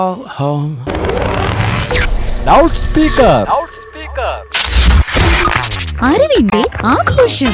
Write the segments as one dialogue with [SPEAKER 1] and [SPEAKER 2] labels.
[SPEAKER 1] home.
[SPEAKER 2] Loud speaker
[SPEAKER 3] അറിവിന്റെ ആഘോഷം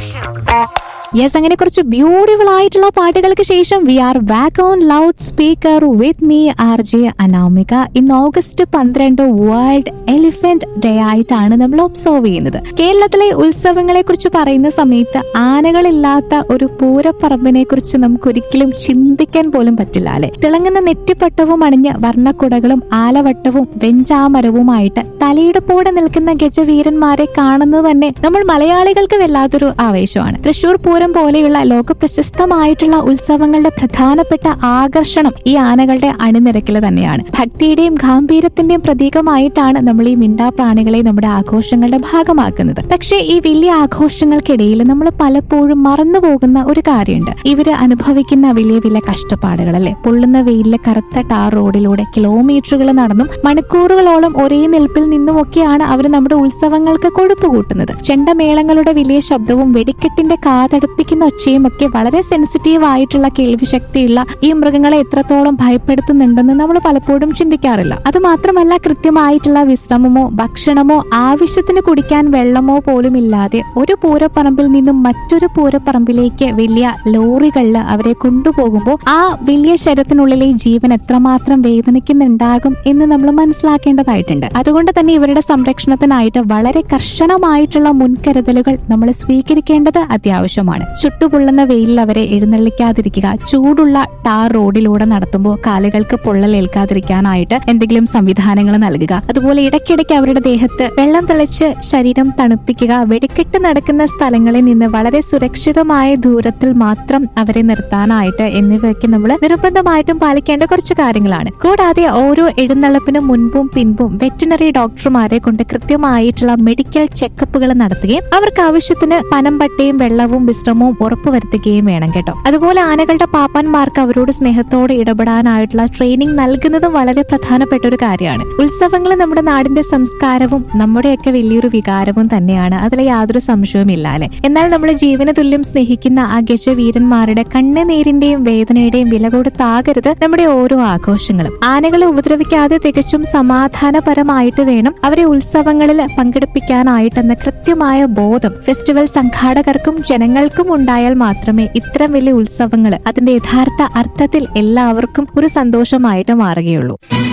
[SPEAKER 4] yes അങ്ങനെ കുറച്ച് ബ്യൂട്ടിഫുൾ ആയിട്ടുള്ള പാട്ടുകൾക്ക് ശേഷം we are back on loudspeaker with me R J Anamika ഇന്ന് ഓഗസ്റ്റ് പന്ത്രണ്ട് വേൾഡ് എലിഫന്റ് ഡേ ആയിട്ടാണ് നമ്മൾ ഒബ്സർവ് ചെയ്യുന്നത് കേരളത്തിലെ ഉത്സവങ്ങളെ കുറിച്ച് പറയുന്ന സമയത്ത് ആനകളില്ലാത്ത ഒരു പൂരപ്പറമ്പിനെ കുറിച്ച് നമുക്ക് ഒരിക്കലും ചിന്തിക്കാൻ പോലും പറ്റില്ല അല്ലെ തിളങ്ങുന്ന നെറ്റിപ്പട്ടവും അണിഞ്ഞ് വർണ്ണക്കുടകളും ആലവട്ടവും വെഞ്ചാമരവുമായിട്ട് തലയിടപ്പോടെ നിൽക്കുന്ന ഗജവീരന്മാരെ കാണുന്നത് തന്നെ നമ്മൾ മലയാളികൾക്ക് വല്ലാത്തൊരു ആവേശമാണ് തൃശൂർ പൂരം പോലെയുള്ള ലോക പ്രശസ്തമായിട്ടുള്ള ഉത്സവങ്ങളുടെ പ്രധാനപ്പെട്ട ആകർഷണം ഈ ആനകളുടെ അണിനിരക്കൽ തന്നെയാണ് ഭക്തിയുടെയും ഗാംഭീര്യത്തിന്റെയും പ്രതീകമായിട്ടാണ് നമ്മൾ ഈ മിണ്ടാ പ്രാണികളെ നമ്മുടെ ആഘോഷങ്ങളുടെ ഭാഗമാക്കുന്നത് പക്ഷേ ഈ വലിയ ആഘോഷങ്ങൾക്കിടയിൽ നമ്മൾ പലപ്പോഴും മറന്നു പോകുന്ന ഒരു കാര്യമുണ്ട് ഇവര് അനുഭവിക്കുന്ന വലിയ വലിയ കഷ്ടപ്പാടുകൾ അല്ലെ പൊള്ളുന്ന വെയിലിലെ കറുത്ത ടാർ റോഡിലൂടെ കിലോമീറ്ററുകൾ നടന്നും മണിക്കൂറുകളോളം ഒരേ നിൽപ്പിൽ നിന്നുമൊക്കെയാണ് അവർ നമ്മുടെ ഉത്സവങ്ങൾക്ക് കൊഴുപ്പ് കൂട്ടുന്നത് ചെണ്ടമേളങ്ങളുടെ വലിയ ശബ്ദവും വെടിക്കെട്ടിന്റെ കാതടുപ്പിക്കുന്ന ഒച്ചയും ഒക്കെ വളരെ സെൻസിറ്റീവ് ആയിട്ടുള്ള കേൾവി ശക്തിയുള്ള ഈ മൃഗങ്ങളെ എത്രത്തോളം ഭയപ്പെടുത്തുന്നുണ്ടെന്ന് നമ്മൾ പലപ്പോഴും ചിന്തിക്കാറില്ല അത് മാത്രമല്ല കൃത്യമായിട്ടുള്ള വിശ്രമമോ ഭക്ഷണമോ ആവശ്യത്തിന് കുടിക്കാൻ വെള്ളമോ പോലും ഇല്ലാതെ ഒരു പൂരപ്പറമ്പിൽ നിന്നും മറ്റൊരു പൂരപ്പറമ്പിലേക്ക് വലിയ ലോറികളിൽ അവരെ കൊണ്ടുപോകുമ്പോൾ ആ വലിയ ശരത്തിനുള്ളിലെ ജീവൻ എത്രമാത്രം വേദനിക്കുന്നുണ്ടാകും എന്ന് നമ്മൾ മനസ്സിലാക്കേണ്ടതായിട്ടുണ്ട് അതുകൊണ്ട് തന്നെ ഇവരുടെ സംരക്ഷണത്തിനായിട്ട് വളരെ കർശനമായിട്ടുള്ള മുൻകരുതലുകൾ നമ്മൾ സ്വീകരിക്കേണ്ടത് അത്യാവശ്യമാണ് ചുട്ടുപൊള്ളുന്ന വെയിലിൽ അവരെ എഴുന്നള്ളിക്കാതിരിക്കുക ചൂടുള്ള ടാർ റോഡിലൂടെ നടത്തുമ്പോൾ കാലുകൾക്ക് പൊള്ളലേൽക്കാതിരിക്കാനായിട്ട് എന്തെങ്കിലും സംവിധാനങ്ങൾ നൽകുക അതുപോലെ ഇടയ്ക്കിടയ്ക്ക് അവരുടെ ദേഹത്ത് വെള്ളം തെളിച്ച് ശരീരം തണുപ്പിക്കുക വെടിക്കെട്ട് നടക്കുന്ന സ്ഥലങ്ങളിൽ നിന്ന് വളരെ സുരക്ഷിതമായ ദൂരത്തിൽ മാത്രം അവരെ നിർത്താനായിട്ട് എന്നിവയൊക്കെ നമ്മൾ നിർബന്ധമായിട്ടും പാലിക്കേണ്ട കുറച്ച് കാര്യങ്ങളാണ് കൂടാതെ ഓരോ എഴുന്നള്ളപ്പിനും മുൻപും പിൻപും വെറ്റിനറി ഡോക്ടർമാരെ കൊണ്ട് കൃത്യമായിട്ടുള്ള മെഡിക്കൽ ചെക്കപ്പുകൾ നടത്തുകയും അവർക്ക് ആവശ്യത്തിന് പനമ്പട്ടയും വെള്ളവും വിശ്രമവും ഉറപ്പുവരുത്തുകയും വേണം കേട്ടോ അതുപോലെ ആനകളുടെ പാപ്പാന്മാർക്ക് അവരോട് സ്നേഹത്തോടെ ഇടപെടാനായിട്ടുള്ള ട്രെയിനിങ് നൽകുന്നതും വളരെ പ്രധാനപ്പെട്ട ഒരു കാര്യമാണ് ഉത്സവങ്ങൾ നമ്മുടെ നാടിന്റെ സംസ്കാരവും നമ്മുടെയൊക്കെ വലിയൊരു വികാരവും തന്നെയാണ് അതിൽ യാതൊരു സംശയവും ഇല്ല അല്ലെ എന്നാൽ നമ്മൾ ജീവന തുല്യം സ്നേഹിക്കുന്ന ആ ഗജവീരന്മാരുടെ കണ്ണുനീരിന്റെയും വേദനയുടെയും വില കൊടുത്താകരുത് നമ്മുടെ ഓരോ ആഘോഷങ്ങളും ആനകളെ ഉപദ്രവിക്കാതെ തികച്ചും സമാധാനപരമായിട്ട് വേണം അവരെ ഉത്സവങ്ങളിൽ പങ്കെടുപ്പിക്കാനായിട്ടെന്ന കൃത്യമായ ബോധം ഫെസ്റ്റിവൽ സംഘാടകർക്കും ജനങ്ങൾക്കും ഉണ്ടായാൽ മാത്രമേ ഇത്തരം വലിയ ഉത്സവങ്ങൾ അതിന്റെ യഥാർത്ഥ അർത്ഥത്തിൽ എല്ലാവർക്കും ഒരു സന്തോഷമായിട്ട് മാറുകയുള്ളൂ